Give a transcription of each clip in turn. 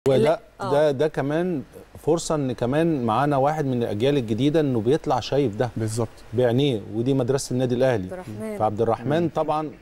وده آه. ده ده كمان فرصه ان كمان معانا واحد من الاجيال الجديده انه بيطلع شايف ده بالظبط بعينيه ودي مدرسه النادي الاهلي عبد الرحمن فعبد الرحمن طبعا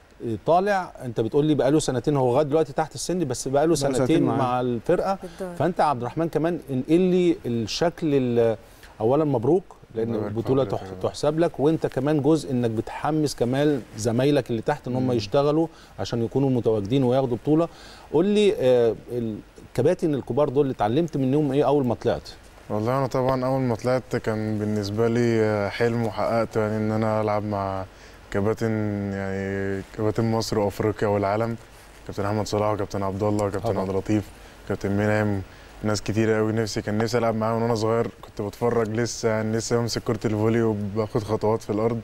طالع انت بتقول لي بقاله سنتين هو لغايه دلوقتي تحت السن بس بقاله سنتين سنتين معاه. مع الفرقه بالدور. فانت عبد الرحمن كمان انقل لي الشكل ال- اولا مبروك لان الله يبارك البطوله فيك تح- يا رب. تحسب لك وانت كمان جزء انك بتحمس كمان زمايلك اللي تحت ان هم يشتغلوا عشان يكونوا متواجدين وياخدوا بطوله قول لي آه، الكباتن الكبار دول اللي اتعلمت منهم ايه اول ما طلعت والله انا طبعا اول ما طلعت كان بالنسبه لي حلم وحققته يعني ان انا العب مع كباتن يعني كباتن مصر وافريقيا والعالم كابتن احمد صلاح وكابتن عبد الله وكابتن طبعا. عبد اللطيف كابتن منعم ناس كتير قوي نفسي كان نفسي العب معاهم وانا صغير كنت بتفرج لسه يعني لسه بمسك كره الفولي وباخد خطوات في الارض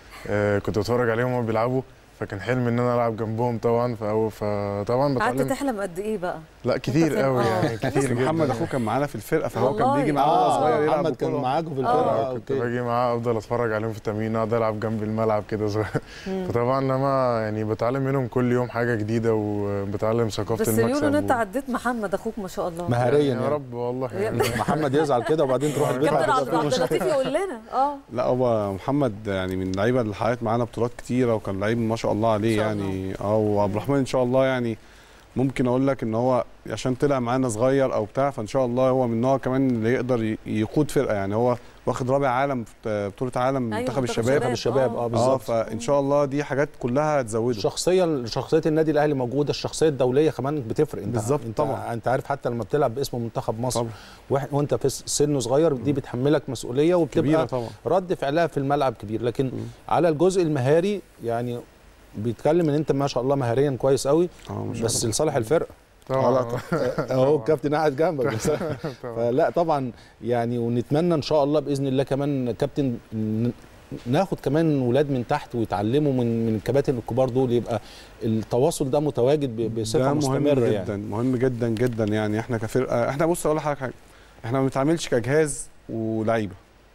آه كنت بتفرج عليهم وهم بيلعبوا فكان حلم ان انا العب جنبهم طبعا فأو- فطبعا قعدت بتعلم تحلم قد ايه بقى؟ لا كتير فين؟ قوي آه. يعني كتير جدا محمد اخوه كان معانا في الفرقه فهو كان والله. بيجي معانا وهو آه. صغير يلعب محمد كان بطولة. معاكم في آه. الفرقه كنت اوكي باجي معاه افضل اتفرج عليهم في التمرين اقعد العب جنب الملعب كده صغير مم. فطبعا لما يعني بتعلم منهم كل يوم حاجه جديده وبتعلم ثقافه بس المكسب بيقولوا ان انت و- عديت محمد اخوك ما شاء الله مهاريا يا يعني. رب والله يعني محمد يزعل كده وبعدين تروح البيت كابتن بعد عبد كده عبد في اللطيف يقول لنا اه لا هو محمد يعني من اللعيبه اللي حققت معانا بطولات كتيره وكان لعيب ما شاء الله عليه ما شاء يعني اه وعبد الرحمن ان شاء الله يعني ممكن اقول لك ان هو عشان طلع معانا صغير او بتاع فان شاء الله هو من النوع كمان اللي يقدر ي- يقود فرقه يعني هو واخد رابع عالم في بطوله عالم أيوة، منتخب منتخب الشباب منتخب الشباب اه اه بالظبط فان شاء الله دي حاجات كلها هتزوده الشخصيه شخصيه النادي الاهلي موجوده الشخصيه الدوليه كمان بتفرق انت بالظبط انت طبعا. انت عارف حتى لما بتلعب باسم منتخب مصر طبعا واحد- وانت في سن صغير دي بتحملك مسؤوليه كبيره وبتبقى طبعا رد فعلها في الملعب كبير لكن مم. على الجزء المهاري يعني بيتكلم ان انت ما شاء الله مهاريا كويس قوي اه ما شاء بس الله. لصالح الفرقه طبعا اهو الكابتن قاعد جنبك بس طبعا. فلا طبعا يعني ونتمنى ان شاء الله باذن الله كمان كابتن ن- ناخد كمان ولاد من تحت ويتعلموا من من الكباتن الكبار دول يبقى التواصل ده متواجد ب- بصفه ده مهم مستمره جدا يعني مهم جدا جدا يعني احنا كفرقه احنا بص اقول لحضرتك حاجه احنا ما بنتعاملش كجهاز ولعيبه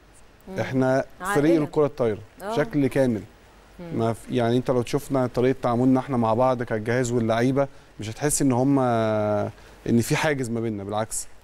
مم. احنا عائلة. فريق الكره الطايره آه. بشكل كامل مم. ما في يعني انت لو شفنا طريقه تعاملنا احنا مع بعض كالجهاز واللعيبه مش هتحس ان هم ان في حاجز ما بيننا بالعكس